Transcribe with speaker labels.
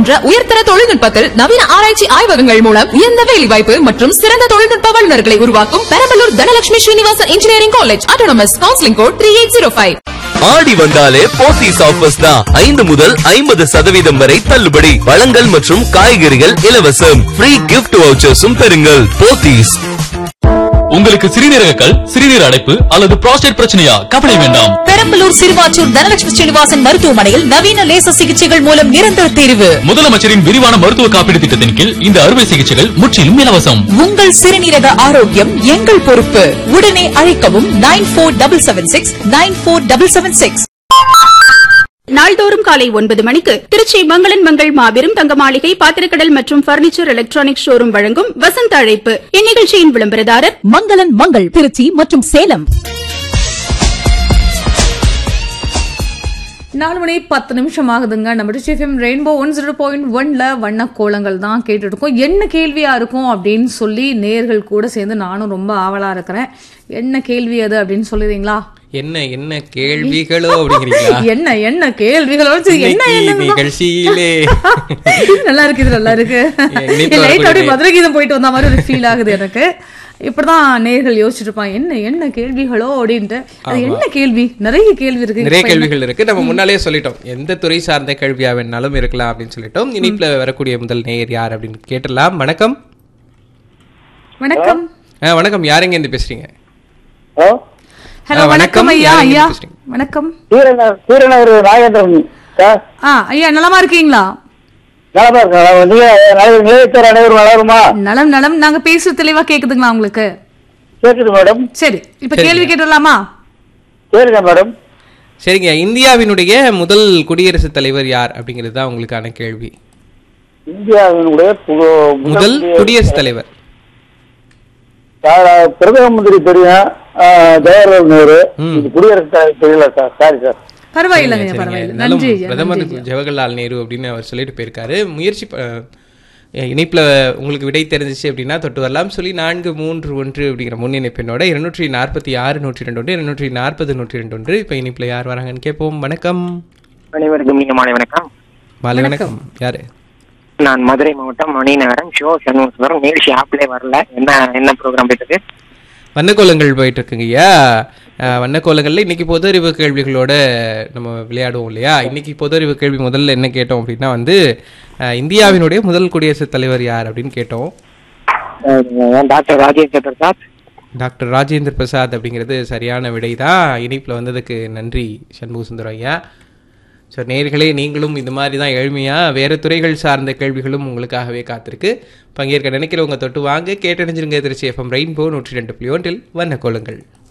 Speaker 1: போன்ற உயர்தர தொழில்நுட்பத்தில் நவீன ஆராய்ச்சி ஆய்வகங்கள் மூலம் உயர்ந்த வேலைவாய்ப்பு மற்றும் சிறந்த தொழில்நுட்ப வல்லுநர்களை உருவாக்கும் Perambalur Dhanalakshmi Srinivasan engineering college autonomous counselling code three eight zero five
Speaker 2: ஆடி வந்தாலே போத்தீஸ் ஆஃபர்ஸ் தான் ஐந்து முதல் ஐம்பது சதவீதம் வரை தள்ளுபடி பழங்கள் மற்றும் காய்கறிகள் இலவசம் ஃப்ரீ கிஃப்ட் வவுச்சர்ஸும் பெறுங்கள் போத்தீஸ்
Speaker 3: உங்களுக்கு சிறுநீரக கல் சிறுநீர் அடைப்பு அல்லது புரோஸ்டேட் பிரச்சனையா கவலை வேண்டாம்
Speaker 4: பெரம்பலூர் சிறுவாச்சூர் தனலட்சுமி ஸ்ரீனிவாசன் மருத்துவமனையில் நவீன லேசர் சிகிச்சைகள் மூலம் நிரந்தர தீர்வு
Speaker 3: முதலமைச்சரின் விரிவான மருத்துவ காப்பீடு திட்டத்தின் கீழ் இந்த அறுவை சிகிச்சைகள் முற்றிலும் இலவசம்
Speaker 4: உங்கள் சிறுநீரக ஆரோக்கியம் எங்கள் பொறுப்பு உடனே அழைக்கவும் nine four double seven six nine four double seven six
Speaker 5: நாள்தோறும் காலை ஒன்பது மணிக்கு திருச்சி மங்களன் மங்கள் மாபெரும் தங்க மாளிகை பாத்திரக்கடல் மற்றும் பர்னிச்சர் எலக்ட்ரானிக் ஷோரூம் வழங்கும் வசந்த அழைப்பு இந்நிகழ்ச்சியின் விளம்பரதாரர்
Speaker 4: மங்களன் மங்கள் திருச்சி மற்றும் சேலம்
Speaker 6: நாலு மணி பத்து நிமிஷம் ஆகுதுங்க நம்ம Trichy FM rainbow one zero point ஒன்ல வண்ண கோலங்கள் தான் கேட்டுட்டு இருக்கோம் என்ன கேள்வியா இருக்கும் அப்படின்னு சொல்லி நேர்கள் கூட சேர்ந்து நானும் ரொம்ப ஆவலா இருக்கிறேன் என்ன கேள்வி அது அப்படின்னு சொல்லுவீங்களா
Speaker 7: என்ன என்ன கேள்விகளோ அப்படிங்கிறீங்களா
Speaker 6: என்ன என்ன கேள்விகளோட சரி, என்ன
Speaker 7: இன்னைக்கு
Speaker 6: என்ன
Speaker 7: நிகழ்ச்சியிலே
Speaker 6: இது நல்லா இருக்கு இது நல்லா இருக்கு
Speaker 7: இனிப்பு
Speaker 6: லைட் அப்படியே
Speaker 7: வரக்கூடிய-
Speaker 6: மதுரை கீதம் போயிட்டு வந்த மாதிரி ஒரு ஃபீல் ஆகுது எனக்கு இப்படிதான் நேர்கள் யோசிச்சுட்டு இருப்பாங்க என்ன என்ன கேள்விகளோ அப்படின்ட்டு அது என்ன கேள்வி நிறைய கேள்வி இருக்கு
Speaker 7: நிறைய
Speaker 6: இப்ப என்ன-
Speaker 7: கேள்விகள் இருக்கு நம்ம முன்னாலே சொல்லிட்டோம் எந்த துறை சார்ந்த கேள்வியா வேணாலும் இருக்கலாம் அப்படின்னு சொல்லிட்டோம் இனிப்புல வரக்கூடிய முதல் நேயர் யார் அப்படின்னு கேட்டலாம் வணக்கம்
Speaker 6: வணக்கம்
Speaker 7: ஆ, வணக்கம் யாருங்க இருந்து பேசுறீங்க
Speaker 6: ஹலோ
Speaker 7: ஆ,
Speaker 6: வணக்கம்
Speaker 7: வணக்கம்.
Speaker 6: ஐயா
Speaker 7: யார்
Speaker 6: ஐயா
Speaker 7: எங்க பேசுறீங்க?
Speaker 6: வணக்கம்
Speaker 8: சூரியநகர் நாகேந்திரன் சார்
Speaker 6: ஆ ஐயா நலமா இருக்கீங்களா
Speaker 8: நலமா இருக்கேன் நீங்க நல்ல நிலையத்தர் அனைவரும் வளருமா
Speaker 6: நலம் நலம் நாங்க பேசுறது தெளிவா கேக்குதுங்களா உங்களுக்கு
Speaker 8: கேக்குது மேடம்
Speaker 6: சரி இப்ப
Speaker 7: சரிங்க.
Speaker 6: கேள்வி கேட்டுடலாமா
Speaker 8: கேளுங்க மேடம்
Speaker 7: சரிங்க இந்தியாவினுடைய முதல் குடியரசுத் தலைவர் யார் அப்படிங்கிறது தான் உங்களுக்கான கேள்வி
Speaker 8: இந்தியாவினுடைய பு-
Speaker 7: முதல் குடியரசுத் தலைவர்
Speaker 8: சார், பிரதம மந்திரி தெரியும் ஆ, ஜவஹர்லால் நேரு
Speaker 7: ம்.
Speaker 8: இது குடியரசுத் தலைவர் தெரியல சார் சாரி சார்
Speaker 6: பரவாயில்லைங்க
Speaker 7: சரிங்க.
Speaker 6: பரவாயில்ல
Speaker 7: இருந்தாலும்
Speaker 6: நன்றி ஐயா,
Speaker 7: பிரதமர்
Speaker 6: நன்றி ஐயா.
Speaker 7: ஜவஹர்லால் நேரு அப்படின்னு அவர் சொல்லிட்டு போயிருக்காரு முயற்சி ப- அஹ் இணைப்புல உங்களுக்கு விடை தெரிஞ்சிச்சு அப்படின்னா தொட்டு வரலாம் சொல்லி நான்கு மூன்று ஒன்று அப்படிங்கிற முன்னிணைப்பினோட இருநூற்றி நாற்பத்தி ஆறு நூற்றி ரெண்டு ஒன்று இருநூற்றி நாற்பது நூற்றி ரெண்டு ஒன்று இப்போ இணைப்புல யார் வராங்கன்னு கேட்போம் வணக்கம்
Speaker 9: அனைவருக்கும் இனிய மாலை வணக்கம்
Speaker 7: மாலை வணக்கம் யாரு
Speaker 9: நான் மதுரை மாவட்டம் மணிநகரம் ஷோ சண்முகசுவரம் நிகழ்ச்சி ஆப்லே வரல என்ன என்ன ப்ரோக்ராம் போயிட்டு
Speaker 7: வண்ணக்கோலங்கள் போயிட்டு இருக்குங்க ஐயா அஹ் வண்ணக்கோலங்கள்ல இன்னைக்கு பொது அறிவு கேள்விகளோட நம்ம விளையாடுவோம் இல்லையா இன்னைக்கு பொது அறிவு கேள்வி முதல்ல என்ன கேட்டோம் அப்படின்னா வந்து அஹ் இந்தியாவினுடைய முதல் குடியரசுத் தலைவர் யார் அப்படின்னு கேட்டோம்
Speaker 9: டாக்டர் ராஜேந்திர பிரசாத்
Speaker 7: டாக்டர் ராஜேந்திர பிரசாத் அப்படிங்கிறது சரியான விடை தான் இனிப்பில் வந்ததுக்கு நன்றி சண்முக சுந்தரம் ஐயா ஸோ நேர்களே நீங்களும் இந்த மாதிரி தான் எளிமையாக வேறு துறைகள் சார்ந்த கேள்விகளும் உங்களுக்காகவே காத்திருக்கு பங்கேற்க நினைக்கிறவங்க தொட்டு வாங்க கேட்டணிஞ்சிருங்க திருச்சி எஃப்எம் ரெயின்போ நூற்றி ரெண்டு புள்ளி ஒன்றில் வண்ண கோலங்கள்